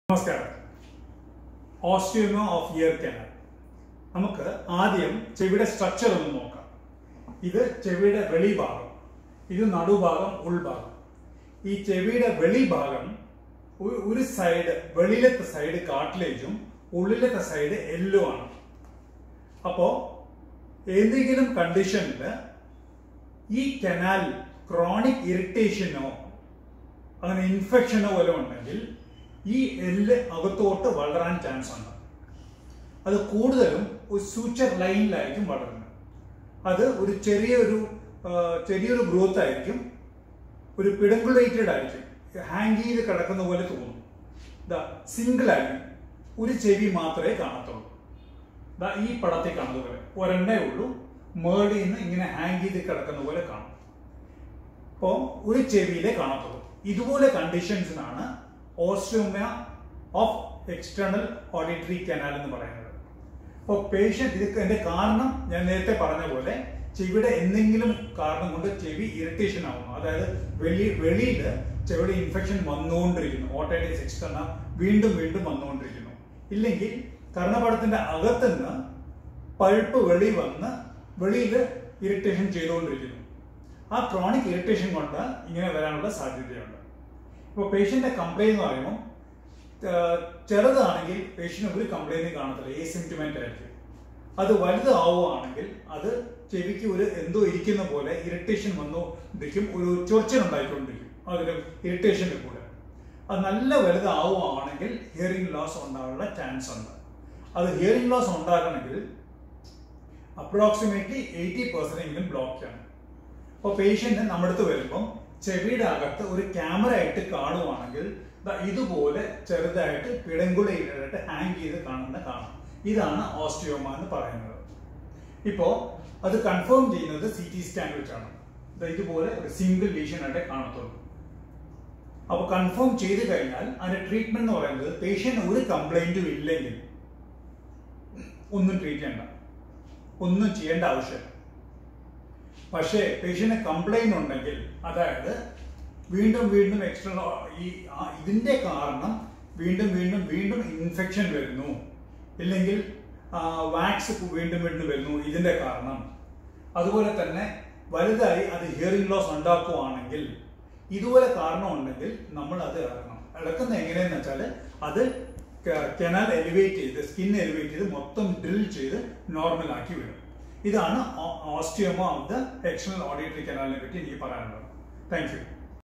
നമസ്കാരം ഓസ്റ്റിയോമ of year canal നമുക്ക് ആദ്യം ചെവിയുടെ സ്ട്രക്ചർ ഒന്ന് നോക്കാം ഇത് ചെവിയുടെ വെളിഭാഗം ഇത് നടുഭാഗം ഉൾഭാഗം ഈ ചെവിയുടെ വെളിഭാഗം ഒരു- ഒരു സൈഡ് വെളിയിലത്തെ സൈഡ് കാട്ടിലേജും ഉള്ളിലത്തെ സൈഡ് എല്ലോ ആണ് അപ്പോ ഏതെങ്കിലും കണ്ടീഷനിൽ ഈ കനാൽ ക്രോണിക് ഇറിറ്റേഷനോ അങ്ങനെ ഇൻഫെക്ഷനോ വല്ലതും ഉണ്ടെങ്കിൽ ഈ എല്ല് അകത്തോട്ട് വളരാൻ ചാൻസ് ഉണ്ട് അത് കൂടുതലും ഒരു സൂച്ചർ ലൈനിലായിരിക്കും വളരുന്നത് അത് ഒരു ചെറിയൊരു ആ, ചെറിയൊരു ഗ്രോത്ത് ആയിരിക്കും ഒരു പിഡങ്കുലേറ്റഡ് ആയിരിക്കും ഹാങ് ചെയ്ത് കിടക്കുന്ന പോലെ തോന്നും ഇതാ സിംഗിൾ ആയിരിക്കും ഒരു ചെവി മാത്രമേ കാണത്തുള്ളൂ ദാ ഈ പടത്തിൽ കാണുന്നത് പോലെ ഒരെണ്ണേ ഉള്ളൂ മേളിൽ നിന്ന് ഇങ്ങനെ ഹാങ് ചെയ്ത് കിടക്കുന്ന പോലെ കാണും അപ്പോൾ ഒരു ചെവിയിലെ കാണത്തുള്ളൂ ഇതുപോലെ കണ്ടീഷൻസിനാണ് osteoma of external auditory canal എന്ന് പറയുന്നത് അപ്പോൾ പേഷ്യന്റ് ഇത് എന്റെ കാരണം ഞാൻ നേരത്തെ പറഞ്ഞ പോലെ ചെവിയുടെ എന്തെങ്കിലും കാരണം കൊണ്ട് ചെവി ഇറിറ്റേഷൻ ആവുന്നു അതായത് വെളി വെളിയിൽ ചെവിയുടെ ഇൻഫെക്ഷൻ വന്നുകൊണ്ടിരിക്കുന്നു ഓട്ടൈറ്റിസ് എക്സ്റ്റേണ വീണ്ടും വീണ്ടും വന്നുകൊണ്ടിരിക്കുന്നു ഇല്ലെങ്കിൽ കർണപടത്തിന്റെ അകത്തുനിന്ന് പഴുപ്പ് വെളി വന്ന് വെളിയിൽ ഇറിറ്റേഷൻ ചെയ്തുകൊണ്ടിരിക്കുന്നു ആ ക്രോണിക് ഇറിറ്റേഷൻ കൊണ്ട് ഇങ്ങനെ വരാനുള്ള സാധ്യതയുണ്ട് ഇപ്പോൾ പേഷ്യന്റെ കംപ്ലൈന്റ് എന്ന് പറയുമ്പോൾ ഏഹ്, ചെറുതാണെങ്കിൽ പേഷ്യന്റ് ഒരു കംപ്ലൈന്റും കാണത്തില്ല ഏ സിംറ്റമാറ്റ് ആയിരിക്കും അത് വലുതാവുകയാണെങ്കിൽ അത് ചെവിക്ക് ഒരു എന്തോ ഇരിക്കുന്ന പോലെ ഇറിറ്റേഷൻ വന്നുകൊണ്ടിരിക്കും ഒരു ചൊറിച്ചിൽ ഉണ്ടായിക്കൊണ്ടിരിക്കും അതിന് ഇറിറ്റേഷൻ്റെ കൂടെ അത് നല്ല വലുതാവുകയാണെങ്കിൽ ഹിയറിംഗ് ലോസ് ഉണ്ടാകാനുള്ള ചാൻസ് ഉണ്ട് അത് ഹിയറിംഗ് ലോസ് ഉണ്ടാകണമെങ്കിൽ അപ്രോക്സിമേറ്റ്ലി എയ്റ്റി പെർസെന്റ് എങ്കിലും ബ്ലോക്ക് ചെയ്യണം അപ്പോൾ പേഷ്യന്റ് നമ്മുടെ അടുത്ത് വരുമ്പം ചെവിയുടെ അകത്ത് ഒരു ക്യാമറ ആയിട്ട് കാണുവാണെങ്കിൽ ദാ ഇതുപോലെ ചെറുതായിട്ട് പിടങ്കുളയിലായിട്ട് ഹാങ് ചെയ്ത് കാണുന്ന കാണാം ഇതാണ് ഓസ്റ്റിയോമ എന്ന് പറയുന്നത് ഇപ്പോ അത് കൺഫേം ചെയ്യുന്നത് സി ടി സ്കാൻ വെച്ചാണ് ദാ ഇതുപോലെ ഒരു സിംഗിൾ ലീഷൻ ആയിട്ട് കാണത്തുള്ളൂ അപ്പൊ കൺഫേം ചെയ്ത് കഴിഞ്ഞാൽ അതിന്റെ ട്രീറ്റ്മെന്റ് എന്ന് പറയുന്നത് പേഷ്യന്റ് ഒരു കംപ്ലൈന്റും ഇല്ലെങ്കിൽ ഒന്നും ട്രീറ്റ് ചെയ്യണ്ട ഒന്നും ചെയ്യേണ്ട ആവശ്യമില്ല പക്ഷേ പേഷ്യന്റ് കംപ്ലൈന്റ് ഉണ്ടെങ്കിൽ അതായത് വീണ്ടും വീണ്ടും എക്സ്റ്റേണൽ ഈ ആ- ഇതിന്റെ കാരണം വീണ്ടും വീണ്ടും വീണ്ടും ഇൻഫെക്ഷൻ വരുന്നു ഇല്ലെങ്കിൽ വാക്സ് വീണ്ടും വീണ്ടും വരുന്നു ഇതിന്റെ കാരണം അതുപോലെ തന്നെ വലുതായി അത് ഹിയറിംഗ് ലോസ് ഉണ്ടാക്കുവാണെങ്കിൽ ഇതുപോലെ കാരണം ഉണ്ടെങ്കിൽ നമ്മൾ അത് ഇളക്കണം ഇളക്കുന്ന എങ്ങനെയെന്ന് വെച്ചാൽ അത് കെനാൽ എലിവേറ്റ് ചെയ്ത് സ്കിൻ എലിവേറ്റ് ചെയ്ത് മൊത്തം ഡ്രിൽ ചെയ്ത് നോർമൽ ആക്കി വിടും ഇതാണ് osteoma of the external auditory കനാലിനെ പറ്റി എനിക്ക് പറയാനുള്ളത് താങ്ക് യു